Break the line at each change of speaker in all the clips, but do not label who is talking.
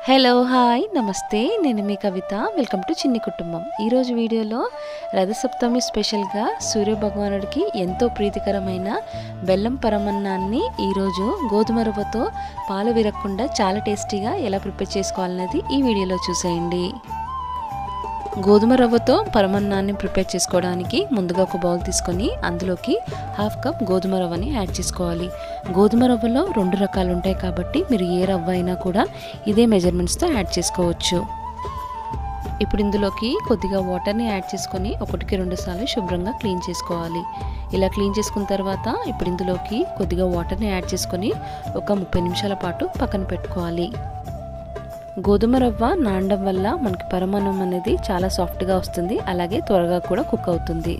hello hi నమస్తే నేను మీ కవిత welcome to చిన్ని కుటుంబం ఈరోజు వీడియోలో రథసప్తమి స్పెషల్గా సూర్య భగవానుడికి ఎంతో ప్రీతికరమైన బెల్లం పరమన్నాన్ని ఈరోజు గోధుమ రవ్వతో పాలు విరగకుండా చాలా టేస్టీగా ఎలా ప్రిపేర్ చేసుకోవాలనేది ఈ వీడియోలో చూసేయండి గోధుమ రవ్వతో పరమన్నాన్ని ప్రిపేర్ చేసుకోవడానికి ముందుగా ఒక బౌల్ తీసుకొని అందులోకి హాఫ్ కప్ గోధుమ రవ్వని యాడ్ చేసుకోవాలి గోధుమ రవ్వలో రెండు రకాలు ఉంటాయి కాబట్టి మీరు ఏ రవ్వ అయినా కూడా ఇదే మెజర్మెంట్స్తో యాడ్ చేసుకోవచ్చు ఇప్పుడు ఇందులోకి కొద్దిగా వాటర్ని యాడ్ చేసుకొని ఒకటికి రెండు సార్లు శుభ్రంగా క్లీన్ చేసుకోవాలి ఇలా క్లీన్ చేసుకున్న తర్వాత ఇప్పుడు ఇందులోకి కొద్దిగా వాటర్ని యాడ్ చేసుకొని ఒక ముప్పై నిమిషాల పాటు పక్కన పెట్టుకోవాలి గోధుమ రవ్వ నానడం వల్ల మనకి పరమాన్నం అనేది చాలా సాఫ్ట్గా వస్తుంది అలాగే త్వరగా కూడా కుక్ అవుతుంది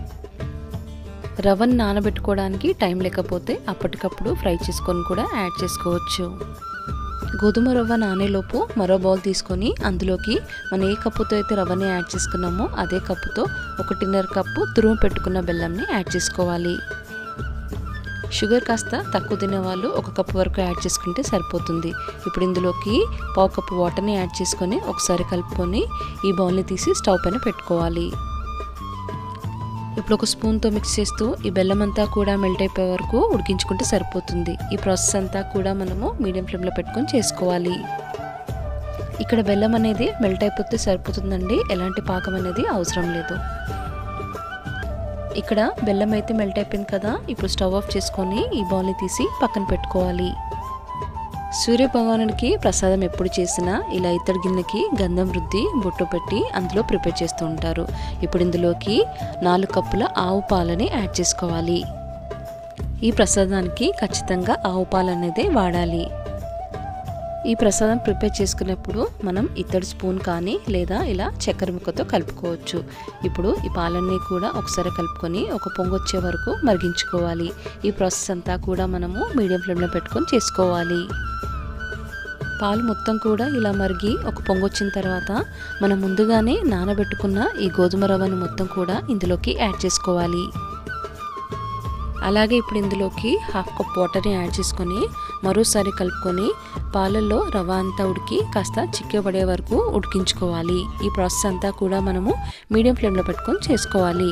రవ్వను నానబెట్టుకోవడానికి టైం లేకపోతే అప్పటికప్పుడు ఫ్రై చేసుకొని కూడా యాడ్ చేసుకోవచ్చు గోధుమ రవ్వ నానేలోపు మరో బౌల్ తీసుకొని అందులోకి మనం ఏ కప్పుతో అయితే రవ్వని యాడ్ చేసుకున్నామో అదే కప్పుతో ఒకటిన్నర కప్పు తురుము పెట్టుకున్న బెల్లంని యాడ్ చేసుకోవాలి షుగర్ కాస్త తక్కువ తినే వాళ్ళు ఒక కప్పు వరకు యాడ్ చేసుకుంటే సరిపోతుంది ఇప్పుడు ఇందులోకి పావు కప్పు వాటర్ని యాడ్ చేసుకొని ఒకసారి కలుపుకొని ఈ బౌల్ని తీసి స్టవ్ పైన పెట్టుకోవాలి ఇప్పుడు ఒక స్పూన్తో మిక్స్ చేస్తూ ఈ బెల్లం అంతా కూడా మెల్ట్ అయిపోయే వరకు ఉడికించుకుంటే సరిపోతుంది ఈ ప్రాసెస్ అంతా కూడా మనము మీడియం ఫ్లేమ్లో పెట్టుకొని చేసుకోవాలి ఇక్కడ బెల్లం అనేది మెల్ట్ అయిపోతే సరిపోతుందండి ఎలాంటి పాకం అనేది అవసరం లేదు ఇక్కడ బెల్లం అయితే మెల్ట్ అయిపోయింది కదా ఇప్పుడు స్టవ్ ఆఫ్ చేసుకొని ఈ బౌల్ని తీసి పక్కన పెట్టుకోవాలి సూర్య భగవానుడికి ప్రసాదం ఎప్పుడు చేసినా ఇలా ఇత్తడి గిన్నెకి గంధం రుద్ది బొట్టు పెట్టి అందులో ప్రిపేర్ చేస్తూ ఉంటారు ఇప్పుడు ఇందులోకి నాలుగు కప్పుల ఆవు పాలని యాడ్ చేసుకోవాలి ఈ ప్రసాదానికి ఖచ్చితంగా ఆవు పాలు అనేది వాడాలి ఈ ప్రసాదం ప్రిపేర్ చేసుకునేప్పుడు మనం ఇత్తడి స్పూన్ కానీ లేదా ఇలా చక్కెర ముక్కతో కలుపుకోవచ్చు ఇప్పుడు ఈ పాలన్నీ కూడా ఒకసారి కలుపుకొని ఒక పొంగు వచ్చే వరకు మరిగించుకోవాలి ఈ ప్రాసెస్ అంతా కూడా మనము మీడియం ఫ్లేమ్లో పెట్టుకొని చేసుకోవాలి పాలు మొత్తం కూడా ఇలా మరిగి ఒక పొంగు వచ్చిన తర్వాత మనం ముందుగానే నానబెట్టుకున్న ఈ గోధుమ రవ్వను మొత్తం కూడా ఇందులోకి యాడ్ చేసుకోవాలి అలాగే ఇప్పుడు ఇందులోకి హాఫ్ కప్ వాటర్ని యాడ్ చేసుకొని మరోసారి కలుపుకొని పాలల్లో రవ్వ అంతా ఉడికి కాస్త చిక్కబడే వరకు ఉడికించుకోవాలి ఈ ప్రాసెస్ అంతా కూడా మనము మీడియం ఫ్లేమ్లో పెట్టుకొని చేసుకోవాలి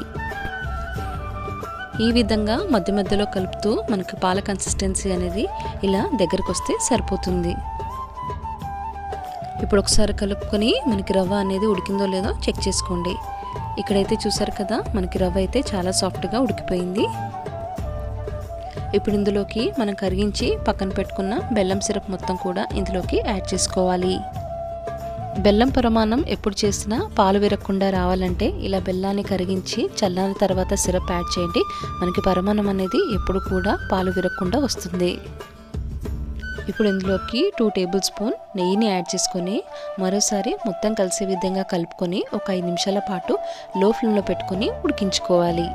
ఈ విధంగా మధ్య మధ్యలో కలుపుతూ మనకి పాల కన్సిస్టెన్సీ అనేది ఇలా దగ్గరకు వస్తే సరిపోతుంది ఇప్పుడు ఒకసారి కలుపుకొని మనకి రవ్వ అనేది ఉడికిందో లేదో చెక్ చేసుకోండి ఇక్కడైతే చూసారు కదా మనకి రవ్వ అయితే చాలా సాఫ్ట్గా ఉడికిపోయింది ఇప్పుడు ఇందులోకి మనం కరిగించి పక్కన పెట్టుకున్న బెల్లం సిరప్ మొత్తం కూడా ఇందులోకి యాడ్ చేసుకోవాలి బెల్లం పరమాన్నం ఎప్పుడు చేసినా పాలు విరగకుండా రావాలంటే ఇలా బెల్లాన్ని కరిగించి చల్లారిన తర్వాత సిరప్ యాడ్ చేయండి మనకి పరమాన్నం అనేది ఎప్పుడు కూడా పాలు విరగకుండా వస్తుంది ఇప్పుడు ఇందులోకి టూ టేబుల్ స్పూన్ నెయ్యిని యాడ్ చేసుకొని మరోసారి మొత్తం కలిసే విధంగా కలుపుకొని ఒక ఐదు నిమిషాల పాటు లో ఫ్లేమ్లో పెట్టుకొని ఉడికించుకోవాలి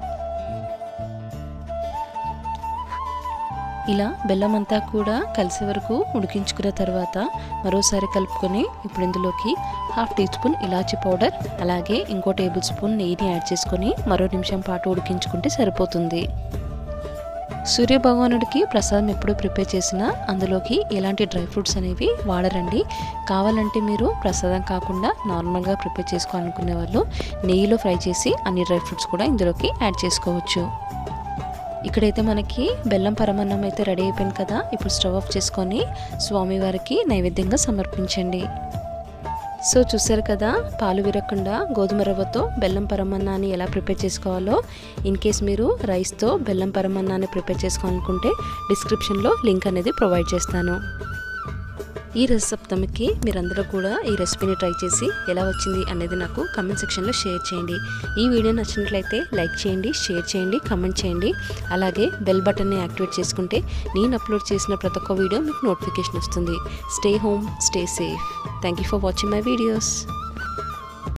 ఇలా బెల్లం అంతా కూడా కలిసే వరకు ఉడికించుకున్న తర్వాత మరోసారి కలుపుకొని ఇప్పుడు ఇందులోకి హాఫ్ టీ స్పూన్ ఇలాచీ పౌడర్ అలాగే ఇంకో టేబుల్ స్పూన్ నెయ్యిని యాడ్ చేసుకొని మరో నిమిషం పాటు ఉడికించుకుంటే సరిపోతుంది సూర్య భగవానుడికి ప్రసాదం ఎప్పుడు ప్రిపేర్ చేసినా అందులోకి ఎలాంటి డ్రై ఫ్రూట్స్ అనేవి వాడరండి కావాలంటే మీరు ప్రసాదం కాకుండా నార్మల్గా ప్రిపేర్ చేసుకోవాలనుకునే వాళ్ళు నెయ్యిలో ఫ్రై చేసి అన్ని డ్రై ఫ్రూట్స్ కూడా ఇందులోకి యాడ్ చేసుకోవచ్చు ఇక్కడైతే మనకి బెల్లం పరమాన్నం అయితే రెడీ అయిపోయింది కదా ఇప్పుడు స్టవ్ ఆఫ్ చేసుకొని స్వామివారికి నైవేద్యంగా సమర్పించండి సో చూసారు కదా పాలు విరగకుండా గోధుమ రవ్వతో బెల్లం పరమన్నాన్ని ఎలా ప్రిపేర్ చేసుకోవాలో ఇన్ కేస్ మీరు రైస్తో బెల్లం పరమన్నాన్ని ప్రిపేర్ చేసుకోవాలనుకుంటే డిస్క్రిప్షన్లో లింక్ అనేది ప్రొవైడ్ చేస్తాను ఈ రసప్తమికి మీరందరూ కూడా ఈ రెసిపీని ట్రై చేసి ఎలా వచ్చింది అనేది నాకు కమెంట్ సెక్షన్లో షేర్ చేయండి ఈ వీడియో నచ్చినట్లయితే లైక్ చేయండి షేర్ చేయండి కమెంట్ చేయండి అలాగే బెల్ బటన్ని యాక్టివేట్ చేసుకుంటే నేను అప్లోడ్ చేసిన ప్రతి ఒక్క వీడియో మీకు నోటిఫికేషన్ వస్తుంది stay home stay safe thank you for watching my videos